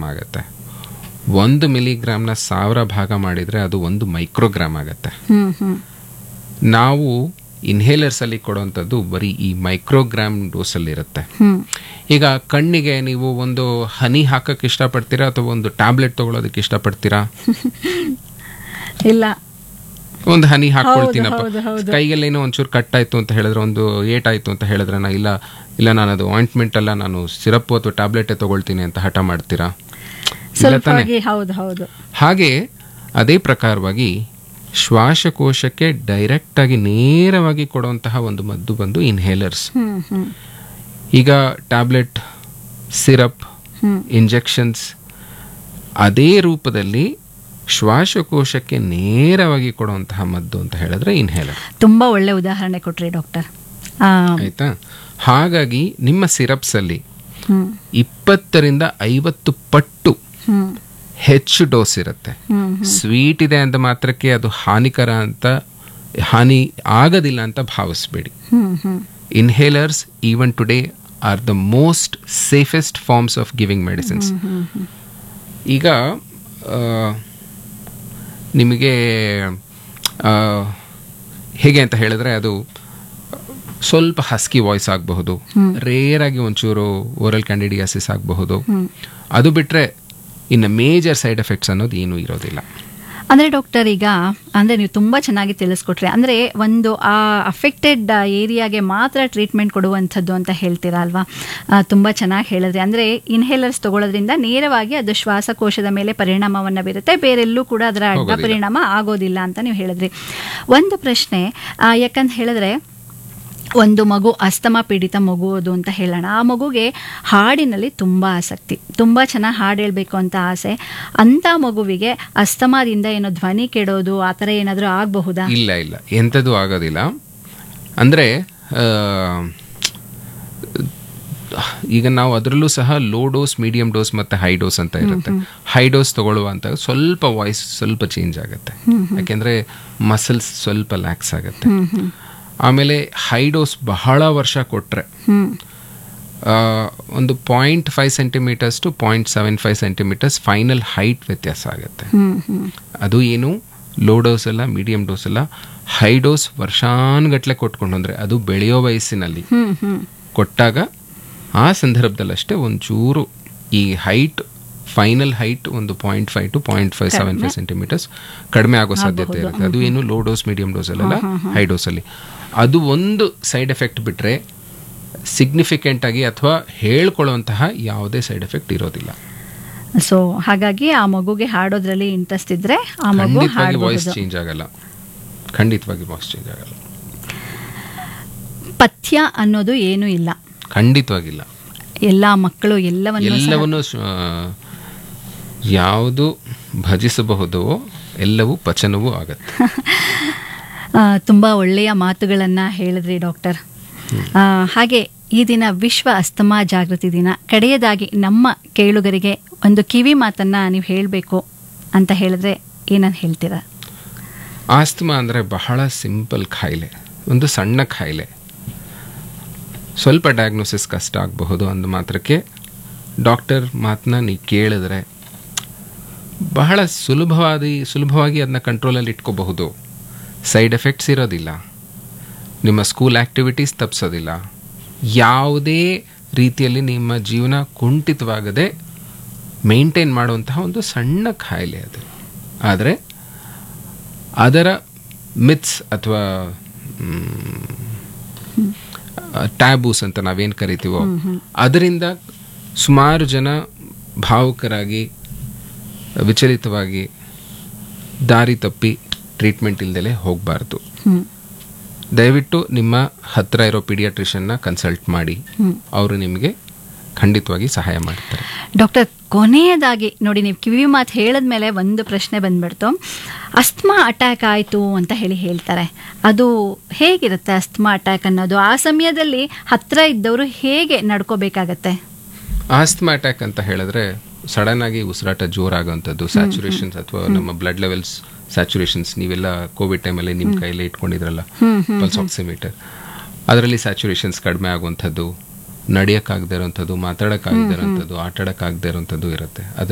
Milligram ಆಗುತ್ತೆ ಒಂದು ಮಿಲಿಗ್ರಾಮ್ನ ಸಾವಿರ ಭಾಗ ಮಾಡಿದರೆ ಅದು ಒಂದು ಮೈಕ್ರೋಗ್ರಾಮ್ ಆಗುತ್ತೆ ಹ್ಮ್ ಹ್ಮ್ ನಾವು ಇನ್ಹೇಲರ್ಸಲ್ಲಿ ಕೊಡುವಂಥದ್ದು ಬರೀ ಈ ಮೈಕ್ರೋಗ್ರಾಮ್ ಡೋಸಲ್ಲಿರುತ್ತೆ ಹ್ಮ್ ಈಗ ಕಣ್ಣಿಗೆ ನೀವು ಒಂದು ಹನಿ ಹಾಕಕ್ಕೆ ಇಷ್ಟಪಡ್ತೀರಾ ಅಥವಾ ಒಂದು ಟ್ಯಾಬ್ಲೆಟ್ ತಗೊಳ್ಳೋದಕ್ಕೆ ಇಷ್ಟಪಡ್ತೀರಾ ಇಲ್ಲ ಒಂದು ಹನಿ ಹಾಕೊಳ್ತೀನಪ್ಪ ಹೌದು, ಹೌದು. ಕೈಗೆಲ್ಲೇನೋ ಒಂಚೂರು ಕಟ್ ಆಯ್ತು ಅಂತ ಹೇಳಿದ್ರೆ ಒಂದು ಏಟಾಯ್ತು ಅಂತ ಹೇಳಿದ್ರೆ ನಾ ಇಲ್ಲ ಇಲ್ಲ ನಾನು ಅದು ಆಯಿಂಟ್ಮೆಂಟ್ ಅಲ್ಲ ನಾನು ಸಿರಪ್ ಅಥವಾ ಟ್ಯಾಬ್ಲೆಟೇ ತಗೊಳ್ತೀನಿ ಅಂತ ಹಠ ಮಾಡ್ತೀರಾ ಇಲ್ಲ ತಾನೆ ಸ್ವಲ್ಪವಾಗಿ ಹೌದು ಹೌದು ಹಾಗೆ ಅದೇ ಪ್ರಕಾರವಾಗಿ ಶ್ವಾಸಕೋಶಕ್ಕೆ ಡೈರೆಕ್ಟ್ ಆಗಿ ನೇರವಾಗಿ ಕೊಡುವಂತಹ ಒಂದು ಮದ್ದು ಬಂದು ಇನ್ಹೇಲರ್ಸ್ ಹ್ಮ್ ಹ್ಮ್ ಈಗ ಟ್ಯಾಬ್ಲೆಟ್ ಸಿರಪ್ ಹ್ಮ್ ಇಂಜೆಕ್ಷನ್ಸ್ ಅದೇ ರೂಪದಲ್ಲಿ ಶ್ವಾಸಕೋಶಕ್ಕೆ ನೇರವಾಗಿ ಕೊಡುವಂತಹ ಮದ್ದು ಅಂತ ಹೇಳಿದ್ರೆ ಇನ್ಹೇಲರ್ ತುಂಬಾ ಒಳ್ಳೆ ಉದಾಹರಣೆ ಕೊಟ್ರಿ ಡಾಕ್ಟರ್ ಆ, ಆಯ್ತಾ ಹಾಗಾಗಿ ನಿಮ್ಮ ಸಿರಪ್ಸ್ ಅಲ್ಲಿ ಹ್ಮ್ ಇಪ್ಪತ್ತರಿಂದ ಐವತ್ತು ಪಟ್ಟು ಹ್ಮ್ ಹೆಚ್ಚು ಡೋಸ್ ಇರುತ್ತೆ ಹ್ಮ್ ಸ್ವೀಟ್ ಇದೆ ಅಂತ ಮಾತ್ರಕ್ಕೆ ಅದು ಹಾನಿಕರ ಅಂತ ಹಾನಿ ಆಗೋದಿಲ್ಲ ಅಂತ ಭಾವಿಸ್ಬೇಡಿ hmm hmm inhalers even today are the most safest forms of giving medicines ಈಗ ಆ, ನಿಮಗೆ ಆ, ಹೇಗೆ ಅಂತ ಹೇಳಿದ್ರೆ ಅದು ಸ್ವಲ್ಪ ಹಸ್ಕಿ ವಾಯ್ಸ್ ಆಗಬಹುದು ರೇರ್ ಆಗಿ ಒಂಚೂರು ಓರಲ್ ಕ್ಯಾಂಡಿಡಿಯಾಸಿಸ್ ಆಗಬಹುದು ಅದು ಬಿಟ್ರೆ ಇನ್ನು ಮೇಜರ್ ಸೈಡ್ ಎಫೆಕ್ಟ್ಸ್ ಅನ್ನೋದು ಏನೂ ಇರೋದಿಲ್ಲ ಅಂದ್ರೆ ಡಾಕ್ಟರ್ ಈಗ ಅಂದ್ರೆ ನೀವು ತುಂಬಾ ಚೆನ್ನಾಗಿ ತಿಳಿಸ್ಕೊಟ್ರಿ ಅಂದ್ರೆ ಒಂದು ಆ ಅಫೆಕ್ಟೆಡ್ ಏರಿಯಾಗೆ ಮಾತ್ರ ಟ್ರೀಟ್ಮೆಂಟ್ ಕೊಡುವಂಥದ್ದು ಅಂತ ಹೇಳ್ತೀರಾ ಅಲ್ವಾ ಆ, ತುಂಬಾ ಚೆನ್ನಾಗಿ ಹೇಳಿದ್ರಿ ಅಂದ್ರೆ ಇನ್ಹೇಲರ್ಸ್ ತಗೊಳ್ಳೋದ್ರಿಂದ ನೇರವಾಗಿ ಅದು ಶ್ವಾಸಕೋಶದ ಮೇಲೆ ಪರಿಣಾಮವನ್ನ ಬೀರುತ್ತೆ ಬೇರೆಲ್ಲೂ ಕೂಡ ಅದರ ಅಡ್ಡ ಹೋಗೋದಿಲ್ಲ. ಪರಿಣಾಮ ಆಗೋದಿಲ್ಲ ಅಂತ ನೀವು ಹೇಳಿದ್ರಿ ಒಂದು ಪ್ರಶ್ನೆ ಆ, ಯಾಕಂತ ಹೇಳಿದ್ರೆ ಒಂದು ಮಗು ಅಸ್ತಮ ಪೀಡಿತ ಮಗು ಅದು ಅಂತ ಹೇಳೋಣ ಆ ಮಗುಗೆ ಹಾಡಿನಲ್ಲಿ ತುಂಬ ಆಸಕ್ತಿ ತುಂಬ ಚೆನ್ನಾಗಿ ಹಾಡು ಹೇಳಬೇಕು ಅಂತ ಆಸೆ ಅಂಥ ಮಗುವಿಗೆ ಅಸ್ತಮಾದಿಂದ ಏನೋ ಧ್ವನಿ ಕೆಡೋದು ಆ ಥರ ಏನಾದರೂ ಆಗಬಹುದಾ ಇಲ್ಲ ಇಲ್ಲ ಎಂಥದ್ದು ಆಗೋದಿಲ್ಲ ಅಂದರೆ ಈಗ ನಾವು ಅದರಲ್ಲೂ ಸಹ ಲೋ ಡೋಸ್ ಮೀಡಿಯಂ ಡೋಸ್ ಮತ್ತು ಹೈ ಡೋಸ್ ಅಂತ ಇರುತ್ತೆ ಹೈ ಡೋಸ್ ತಗೊಳ್ಳುವಂತ ಸ್ವಲ್ಪ ವಾಯ್ಸ್ ಸ್ವಲ್ಪ ಚೇಂಜ್ ಆಗುತ್ತೆ ಯಾಕೆಂದರೆ ಮಸಲ್ಸ್ ಸ್ವಲ್ಪ ಲ್ಯಾಕ್ಸ್ ಆಗುತ್ತೆ ಆಮೇಲೆ ಹೈ ಡೋಸ್ ಬಹಳ ವರ್ಷ ಕೊಟ್ಟರೆ ಹ್ಮ್ ಒಂದು point five centimetres to point seven five centimetres final height ವ್ಯತ್ಯಾಸ ಆಗುತ್ತೆ ಹ್ಮ್ ಹ್ಮ್ ಅದು ಏನು ಲೋ ಡೋಸ್ ಅಲ್ಲ ಮೀಡಿಯಂ ಡೋಸ್ ಅಲ್ಲ ಹೈ ಡೋಸ್ ವರ್ಷಾನ್ಗಟ್ಲೆ ಕೊಟ್ಕೊಂಡು ಅಂದ್ರೆ ಅದು ಬೆಳೆಯೋ ವಯಸ್ಸಿನಲ್ಲಿ ಹ್ಮ್ ಹ್ಮ್ ಕೊಟ್ಟಾಗ ಆ ಸಂದರ್ಭದಲ್ಲಷ್ಟೇ ಒಂಚೂರು ಈ ಹೈಟ್ ಫೈನಲ್ ಹೈಟ್ ಒಂದು point five to point five seven five centimetres ಕಡಿಮೆ ಆಗೋ ಸಾಧ್ಯತೆ ಇರುತ್ತೆ ಅದು ಏನು ಲೋ ಡೋಸ್ ಮೀಡಿಯಂ ಡೋಸ್ ಅಲ್ಲ ಹೈ ಡೋಸಲ್ಲಿ ಅದು ಒಂದು ಸೈಡ್ ಎಫೆಕ್ಟ್ ಬಿಟ್ಟರೆ ಸಿಗ್ನಿಫಿಕೆಂಟ್ ಆಗಿ ಅಥವಾ ಹೇಳ್ಕೊಳ್ಳುವಂತಹ ಯಾವುದೇ ಸೈಡ್ ಎಫೆಕ್ಟ್ ಇರೋದಿಲ್ಲ ಸೊ ಹಾಗಾಗಿ ಆ ಮಗುಗೆ ಹಾಡೋದ್ರಲ್ಲಿ ಇಂಟ್ರೆಸ್ಟ್ ಇದ್ರೆ ಆ ಮಗು ಖಂಡಿತವಾಗಿ ವಾಯ್ಸ್ ಹಾಡಬಹುದು ಚೇಂಜ್ ಆಗಲ್ಲ ಖಂಡಿತವಾಗಿ ವಾಯ್ಸ್ ಚೇಂಜ್ ಆಗಲ್ಲ ಪಥ್ಯ ಅನ್ನೋದು ಏನೂ ಇಲ್ಲ ಖಂಡಿತವಾಗಿಲ್ಲ ಎಲ್ಲ ಮಕ್ಕಳು ಎಲ್ಲವನ್ನು ಸಹ- ಎಲ್ಲವನ್ನು ಯಾವುದು ಭಜಿಸಬಹುದೋ ಎಲ್ಲವೂ ಪಚನವೂ ಆಗತ್ತೆ ಆ, ತುಂಬ ಒಳ್ಳೆಯ ಮಾತುಗಳನ್ನು ಹೇಳಿದ್ರಿ ಡಾಕ್ಟರ್ ಆ, ಹಾಗೆ ಈ ದಿನ ವಿಶ್ವ ಅಸ್ತಮಾ ಜಾಗೃತಿ ದಿನ ಕಡೆಯದಾಗಿ ನಮ್ಮ ಕೇಳುಗರಿಗೆ ಒಂದು ಕಿವಿ ಮಾತನ್ನ ನೀವು ಹೇಳಬೇಕು ಅಂತ ಹೇಳಿದ್ರೆ ಏನಂತ ಹೇಳ್ತೀರಾ ಆಸ್ತಮಾ ಅಂದರೆ ಬಹಳ ಸಿಂಪಲ್ ಕಾಯಿಲೆ ಒಂದು ಸಣ್ಣ ಕಾಯಿಲೆ ಸ್ವಲ್ಪ ಡಯಾಗ್ನೋಸಿಸ್ ಕಷ್ಟ ಆಗಬಹುದು ಅಂದ ಮಾತ್ರಕ್ಕೆ ಡಾಕ್ಟರ್ ಮಾತನ್ನ ನೀವು ಕೇಳಿದ್ರೆ ಬಹಳ ಸುಲಭವಾದಿ ಸುಲಭವಾಗಿ ಅದನ್ನ ಕಂಟ್ರೋಲಲ್ಲಿ ಇಟ್ಕೋಬಹುದು ಸೈಡ್ ಎಫೆಕ್ಟ್ಸ್ ಇರೋದಿಲ್ಲ ನಿಮ್ಮ ಸ್ಕೂಲ್ ಆ್ಯಕ್ಟಿವಿಟೀಸ್ ತಪ್ಪಿಸೋದಿಲ್ಲ ಯಾವುದೇ ರೀತಿಯಲ್ಲಿ ನಿಮ್ಮ ಜೀವನ ಕುಂಠಿತವಾಗದೆ ಮೇಂಟೈನ್ ಮಾಡುವಂತಹ ಒಂದು ಸಣ್ಣ ಕಾಯಿಲೆ ಅದು ಆದರೆ ಅದರ ಮಿತ್ಸ್ ಅಥವಾ ಟ್ಯಾಬೂಸ್ ಅಂತ ನಾವೇನು ಕರಿತೀವೋ ಅದರಿಂದ ಸುಮಾರು ಜನ ಭಾವುಕರಾಗಿ ವಿಚಲಿತವಾಗಿ ದಾರಿ ತಪ್ಪಿ ಟ್ರೀಟ್ಮೆಂಟ್ ಇಲ್ದಲೆ ಹೋಗಬಾರ್ದು ಹ್ಮ್ ದಯವಿಟ್ಟು ನಿಮ್ಮ ಹತ್ತಿರ ಇರೋ ಪೀಡಿಯಾಟ್ರಿಷನ್ನ ಕನ್ಸಲ್ಟ್ ಮಾಡಿ ಅವರು ನಿಮಗೆ ಖಂಡಿತವಾಗಿ ಸಹಾಯ ಮಾಡ್ತಾರೆ ಡಾಕ್ಟರ್ ಕೊನೆಯದಾಗಿ ನೋಡಿ ನೀವು ಕಿವಿ ಮಾತು ಹೇಳಿದ್ಮೇಲೆ ಒಂದು ಪ್ರಶ್ನೆ ಬಂದ್ಬಿಡ್ತು ಅಸ್ತಮಾ ಅಟ್ಯಾಕ್ ಆಯಿತು ಅಂತ ಹೇಳಿ ಹೇಳ್ತಾರೆ ಅದು ಹೇಗಿರುತ್ತೆ ಅಸ್ತಮಾ ಅಟ್ಯಾಕ್ ಅನ್ನೋದು ಆ ಸಮಯದಲ್ಲಿ ಹತ್ರ ಇದ್ದವರು ಹೇಗೆ ನಡ್ಕೋಬೇಕಾಗತ್ತೆ ಆಸ್ತಮಾ ಅಟ್ಯಾಕ್ ಅಂತ ಹೇಳಿದ್ರೆ ಸಡನ್ ಆಗಿ ಉಸಿರಾಟ ಜೋರಾಗುವಂಥದ್ದು ಸ್ಯಾಚುರೇಷನ್ಸ್ ಅಥವಾ ನಮ್ಮ ಬ್ಲಡ್ ಲೆವೆಲ್ಸ್ ಸ್ಯಾಚುರೇಷನ್ಸ್ ನೀವೆಲ್ಲ ಕೋವಿಡ್ ಟೈಮಲ್ಲಿ ನಿಮ್ಮ ಕೈಲೇ ಇಟ್ಕೊಂಡಿದ್ರಲ್ಲ ಪಲ್ಸ್ ಆಕ್ಸಿಮೀಟರ್ ಅದರಲ್ಲಿ ಸ್ಯಾಚುರೇಷನ್ಸ್ ಕಡಿಮೆ ಆಗುವಂಥದ್ದು ನಡೆಯೋಕ್ಕಾಗದೇ ಇರೋಂಥದ್ದು ಮಾತಾಡೋಕ್ಕಾಗದೇ ಇರೋಂಥದ್ದು ಆಟ ಆಡೋಕ್ಕಾಗದೇ ಇರೋಂಥದ್ದು ಇರುತ್ತೆ ಅದು